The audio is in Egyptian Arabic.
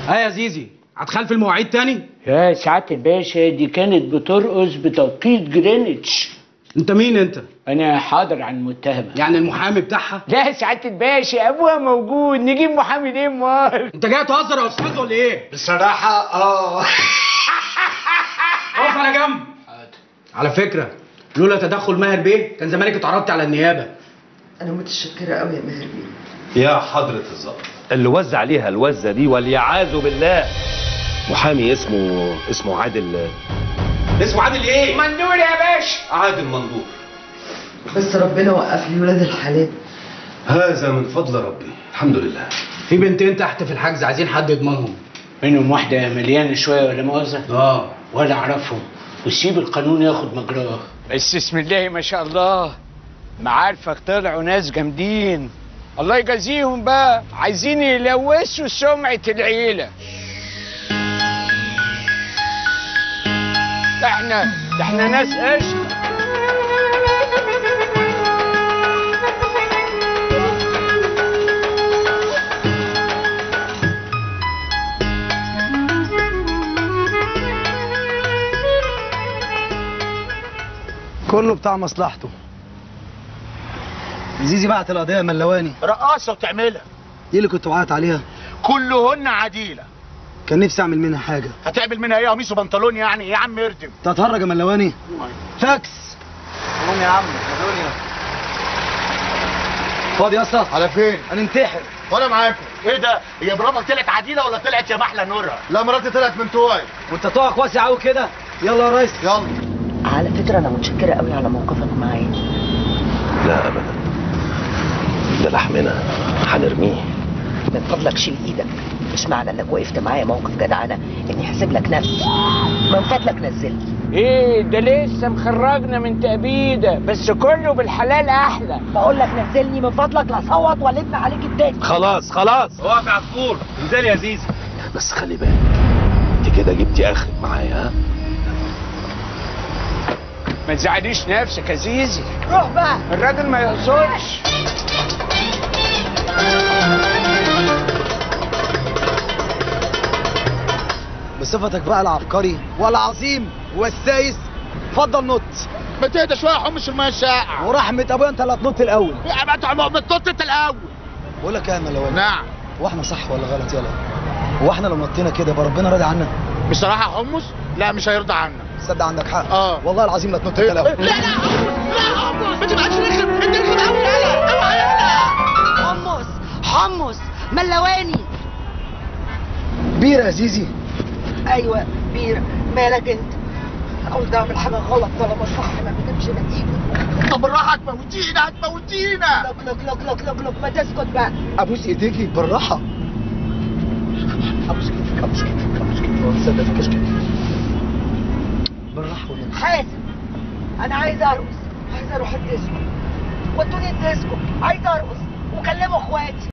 ها يا زيزي هتخالف المواعيد تاني يا سعادة الباشا دي كانت بترقص بتوقيت جرينتش انت مين انت انا حاضر عن المتهمة يعني المحامي بتاعها لا سعادة الباشا ابوها موجود نجيب محامي ليه امال انت جاي تهزر يا استاذ ولا ايه بصراحة اه اقف على جنب على فكره لولا تدخل ماهر بيه كان زمانك اتعرضت على النيابه انا متشكره قوي يا ماهر بيه يا حضرة الظابط اللي وزع عليها الوزه دي واليعاذ بالله محامي اسمه اسمه عادل اسمه عادل ايه؟ مندور يا باشا عادل مندور بس ربنا وقف لي ولاد الحلال هذا من فضل ربي الحمد لله في بنتين تحت في الحجز عايزين حد يضمنهم منهم واحدة مليانة شوية ولا مؤاخذة اه ولا اعرفهم وسيب القانون ياخد مجراه بس بسم الله ما شاء الله معارفك طلعوا ناس جامدين الله يجازيهم بقى عايزين يلوثوا سمعة العيلة ده احنا ده احنا ناس قشطة كله بتاع مصلحته زيزي بعت القضيه ملواني رقاصه وتعملها دي اللي كنت وقعت عليها كلهن عديله كان نفسي اعمل منها حاجه هتعمل منها ايه قميص وبنطلون يعني يا عم اردم تتهرج يا ملواني فاكس قوم يا عم يا دنيا فاضي يا اسطى على فين هننتحر وانا معاكم ايه ده هي برافك طلعت عديله ولا طلعت يا محلى نورها لا مراتي طلعت من توعي وانت طاقك واسع قوي كده يلا يا ريس يلا على فكره انا متشكره قوي على موقفك معايا لا ابدا ده لحمنا هنرميه من فضلك شيل ايدك مش معنى انك وقفت معايا موقف جدعانه اني هسيب لك نفسي من فضلك نزلني ايه ده لسه مخرجنا من تأبيدة بس كله بالحلال احلى بقول لك نزلني من فضلك لا صوت ولا ابن عليك التاني خلاص خلاص اقف يا عصفور انزل يا زيزي بس خلي بالك انت كده جبتي اخرك معايا ها ما تزعليش نفسك يا زيزي روح بقى الراجل ما يقصرش بصفتك بقى العبقري والعظيم والسايس اتفضل نط ما تهدى شويه يا حمص الميه الساقعه ورحمه ابويا انت اللي هتنط الاول يا ما تعمل ما تنط انت الاول بقول لك ايه يا ملواني نعم هو احنا صح ولا غلط يلا هو احنا لو نطينا كده يبقى ربنا راضي عنا بصراحه يا حمص لا مش هيرضى عنا تصدق عندك حق اه. والله العظيم لا تنط انت الاول لا لا حمص لا حمص ما تبقاش رخم انت رخم قوي يلا اوعى يلا حمص حمص ملواني بيره يا زيزي ايوه بير مالك انت قلت اعمل حاجه غلط طالما الصح ما بتمشي نتيجه طب بالراحه هتموتينا هتموتينا لوك لوك لوك لوك لوك لوك ما تسكت بقى ابوس ايديكي بالراحه ابوس كتفك ابوس كتفك ابوس كتفك تصدق فيكش كده بالراحه والنبي حازم انا عايز ارقص عايز اروح الديسكو ودوني الديسكو عايز ارقص وكلموا اخواتي